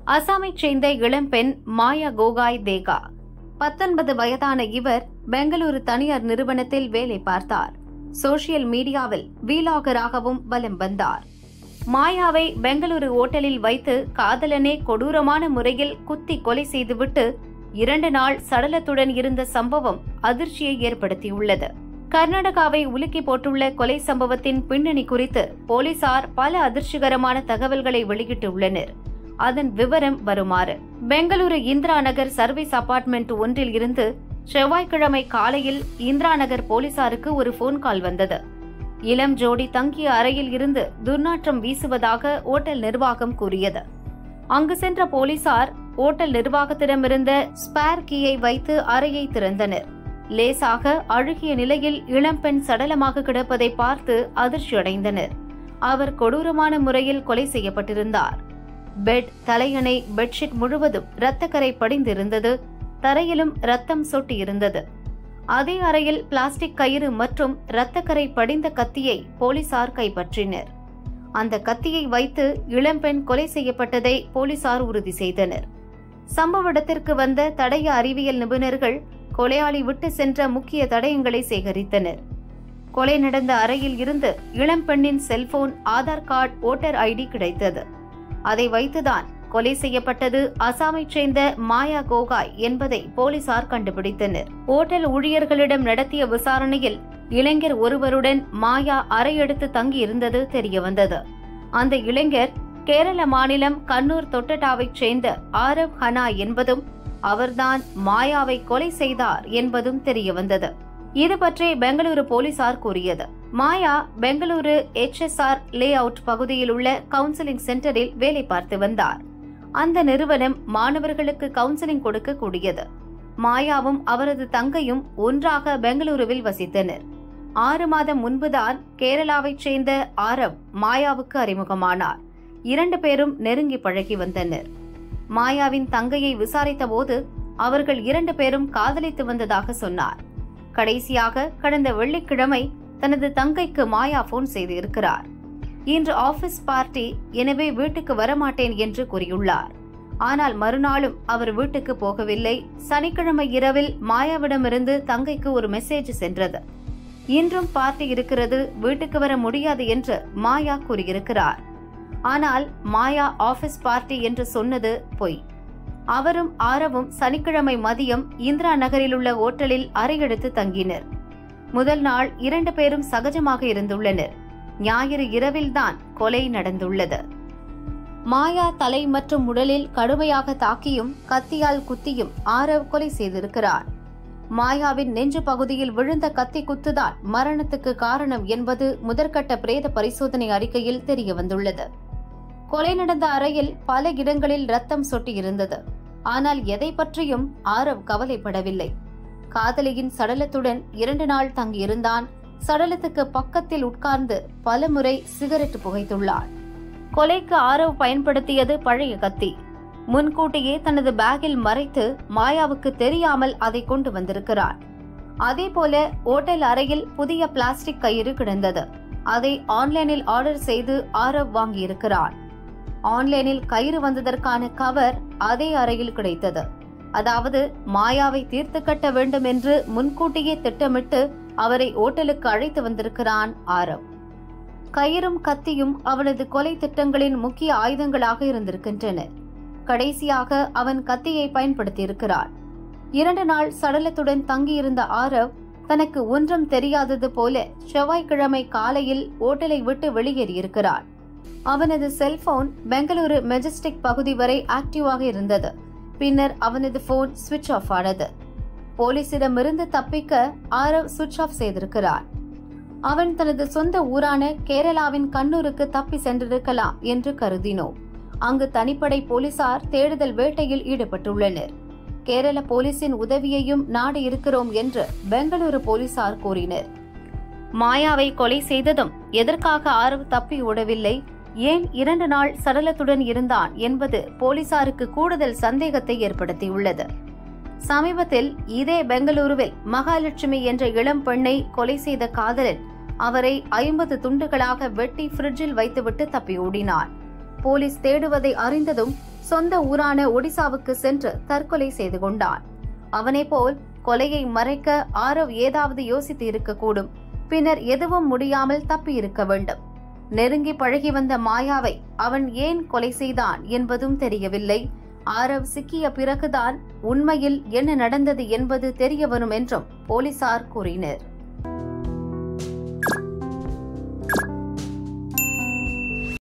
அசாமைச் சேர்ந்த இளம்பெண் மாயா கோகாய் தேகா பத்தொன்பது வயதான இவர் பெங்களூரு தனியார் நிறுவனத்தில் வேலை பார்த்தார் சோசியல் மீடியாவில் வீலாகராகவும் வலம் வந்தார் மாயாவை பெங்களூரு ஓட்டலில் வைத்து காதலனே கொடூரமான முறையில் குத்தி கொலை செய்துவிட்டு இரண்டு நாள் சடலத்துடன் இருந்த சம்பவம் அதிர்ச்சியை ஏற்படுத்தியுள்ளது கர்நாடகாவை உலுக்கி போட்டுள்ள கொலை சம்பவத்தின் பின்னணி குறித்து போலீசார் பல அதிர்ச்சிகரமான தகவல்களை வெளியிட்டுள்ளனர் அதன் விவரம் வருமாறு பெங்களூரு இந்திரா நகர் சர்வீஸ் அபார்ட்மெண்ட் ஒன்றில் இருந்து செவ்வாய்க்கிழமை காலையில் இந்திரா நகர் போலீசாருக்கு ஒரு போன் கால் வந்தது இளம் ஜோடி தங்கிய அறையில் இருந்து துர்நாற்றம் வீசுவதாக ஓட்டல் நிர்வாகம் கூறியது அங்கு சென்ற போலீசார் ஓட்டல் நிர்வாகத்திடமிருந்த ஸ்பேர் கீயை வைத்து அறையை திறந்தனர் லேசாக அழுகிய நிலையில் இளம்பெண் சடலமாக கிடப்பதை பார்த்து அதிர்ச்சியடைந்தனர் அவர் கொடூரமான முறையில் கொலை செய்யப்பட்டிருந்தார் பெட் தலையணை பெட்ஷீட் முழுவதும் இரத்தக்கரை படிந்திருந்தது தரையிலும் ரத்தம் சொட்டியிருந்தது அதே அறையில் பிளாஸ்டிக் கயிறு மற்றும் இரத்தக்கரை படிந்த கத்தியை போலீசார் கைப்பற்றினர் அந்த கத்தியை வைத்து இளம்பெண் கொலை செய்யப்பட்டதை போலீசார் உறுதி செய்தனர் சம்பவ இடத்திற்கு வந்த தடய அறிவியல் நிபுணர்கள் கொலையாளி விட்டு சென்ற முக்கிய தடயங்களை சேகரித்தனர் கொலை நடந்த அறையில் இருந்து இளம்பெண்ணின் cellphone Aadhaar card voter ID கிடைத்தது அதை வைத்துதான் கொலை செய்யப்பட்டது அசாமைச் சேர்ந்த மாயா கோகாய் என்பதை போலீசார் கண்டுபிடித்தனர் ஓட்டல் ஊழியர்களிடம் நடத்திய விசாரணையில் இளைஞர் ஒருவருடன் மாயா அறையெடுத்து தங்கியிருந்தது தெரியவந்தது அந்த இளைஞர் கேரள மாநிலம் கண்ணூர் தொட்டட்டாவைச் சேர்ந்த ஆரவ் ஹனா என்பதும் அவர்தான் மாயாவை கொலை செய்தார் என்பதும் தெரியவந்தது இது பற்றி பெங்களூரு போலீசார் கூறியது Maya Bengaluru HSR layout பகுதியில் உள்ள கவுன்சிலிங் சென்டரில் வேலை பார்த்து வந்தார் அந்த நிறுவனம் மாணவர்களுக்கு கவுன்சிலிங் கொடுக்க கூடியது மாயாவும் அவரது தங்கையும் ஒன்றாக பெங்களூருவில் வசித்தனர் ஆறு மாதம் முன்புதான் கேரளாவைச் சேர்ந்த ஆரவ் மாயாவுக்கு அறிமுகமானார் இரண்டு பேரும் நெருங்கி பழகி வந்தனர் மாயாவின் தங்கையை விசாரித்தபோது அவர்கள் இரண்டு பேரும் காதலித்து வந்ததாக சொன்னார் கடைசியாக கடந்த வெள்ளிக்கிழமை தனது தங்கைக்கு மாயா போன் செய்திருக்கிறார் இன்று ஆபீஸ் பார்ட்டி எனவே வீட்டுக்கு வரமாட்டேன் என்று கூறியுள்ளார் ஆனால் மறுநாளும் அவர் வீட்டுக்கு போகவில்லை சனிக்கிழமை இரவில் மாயாவிடமிருந்து தங்கைக்கு ஒரு மெசேஜ் சென்றது இன்றும் பார்ட்டி இருக்கிறது வீட்டுக்கு வர முடியாது என்று மாயா கூறியிருக்கிறார் ஆனால் மாயா ஆபீஸ் பார்ட்டி என்று சொன்னது பொய் அவரும் ஆரவும் சனிக்கிழமை மதியம் இந்திரா நகரில் உள்ள ஓட்டலில் அறையெடுத்து தங்கினர் முதல் நாள் இரண்டு பேரும் சகஜமாக இருந்துள்ளனர் ஞாயிறு இரவில்தான் கொலை நடந்துள்ளது மாயா தலை மற்றும் உடலில் கடுமையாக தாக்கியும் கத்தியால் குத்தியும் ஆரவ் கொலை செய்திருக்கிறார் மாயாவின் நெஞ்சு பகுதியில் விழுந்த கத்தி குத்துதான் மரணத்துக்கு காரணம் என்பது முதற்கட்ட பிரேத பரிசோதனை அறிக்கையில் தெரிய வந்துள்ளது கொலை நடந்த அறையில் பல இடங்களில் ரத்தம் சொட்டியிருந்தது ஆனால் எதை பற்றியும் ஆரவ் கவலைப்படவில்லை காதலியின் சடலத்துடன் இரண்டு நாள் தங்கியிருந்தான் சடலத்துக்கு பக்கத்தில் உட்கார்ந்து பலமுறை சிகரெட் புகைத்துள்ளார் கொலைக்கு ஆரவ் பயன்படுத்தியது பழைய கத்தி முன்கூட்டியே தனது பேக்கில் மறைத்து மாயாவுக்கு தெரியாமல் அதை கொண்டு வந்திருக்கிறார் அதேபோல ஓட்டல் அறையில் புதிய பிளாஸ்டிக் கயிறு கிடந்தது அதை ஆன்லைனில் ஆர்டர் செய்து ஆரவ் வாங்கியிருக்கிறார் ஆன்லைனில் கயிறு வந்ததற்கான கவர் அதே அறையில் கிடைத்தது அதாவது மாயாவை தீர்த்து கட்ட வேண்டும் என்று முன்கூட்டியே திட்டமிட்டு அவரை ஓட்டலுக்கு அழைத்து வந்திருக்கிறான் ஆரவ் கயிறும் கத்தியும் அவனது கொலை திட்டங்களின் முக்கிய ஆயுதங்களாக இருந்திருக்கின்றன கடைசியாக அவன் கத்தியை பயன்படுத்தியிருக்கிறான் இரண்டு நாள் சடலத்துடன் தங்கியிருந்த ஆரவ் தனக்கு ஒன்றும் தெரியாதது போல செவ்வாய்க்கிழமை காலையில் ஓட்டலை விட்டு வெளியேறியிருக்கிறான் அவனது செல்போன் பெங்களூரு மெஜஸ்டிக் பகுதி வரை ஆக்டிவாக இருந்தது பின்னர் அவனது போன் சுவிட்ச் ஆஃப் ஆனது போலீசிடமிருந்து தப்பிக்க ஆரவ் சுவிட்ச் ஆஃப் செய்திருக்கிறான் அவன் தனது சொந்த ஊரான கேரளாவின் கண்ணூருக்கு தப்பி சென்றிருக்கலாம் என்று கருதினோம் அங்கு தனிப்படை போலீசார் தேடுதல் வேட்டையில் ஈடுபட்டுள்ளனர் கேரள போலீசின் உதவியையும் நாடு இருக்கிறோம் என்று பெங்களூரு போலீசார் கூறினர் மாயாவை கொலை செய்ததும் எதற்காக ஆரவ் தப்பி ஓடவில்லை ஏன் இரண்டு நாள் சடலத்துடன் இருந்தான் என்பது போலீசாருக்கு கூடுதல் சந்தேகத்தை ஏற்படுத்தியுள்ளது சமீபத்தில் இதே பெங்களூருவில் மகாலட்சுமி என்ற இளம் பெண்ணை கொலை செய்த காதலன் அவரை ஐம்பது துண்டுகளாக வெட்டி ஃப்ரிட்ஜில் வைத்துவிட்டு தப்பி ஓடினார் போலீஸ் தேடுவதை அறிந்ததும் சொந்த ஊரான ஒடிசாவுக்கு சென்று தற்கொலை செய்து கொண்டான் அவனை போல் கொலையை மறைக்க ஆரவ் ஏதாவது யோசித்து இருக்கக்கூடும் பின்னர் எதுவும் முடியாமல் தப்பி இருக்க வேண்டும் நெருங்கி பழகி வந்த மாயாவை அவன் ஏன் கொலை செய்தான் என்பதும் தெரியவில்லை ஆரவ் சிக்கிய பிறகுதான் உண்மையில் என்ன நடந்தது என்பது தெரிய வரும் என்றும் போலீசார் கூறினர்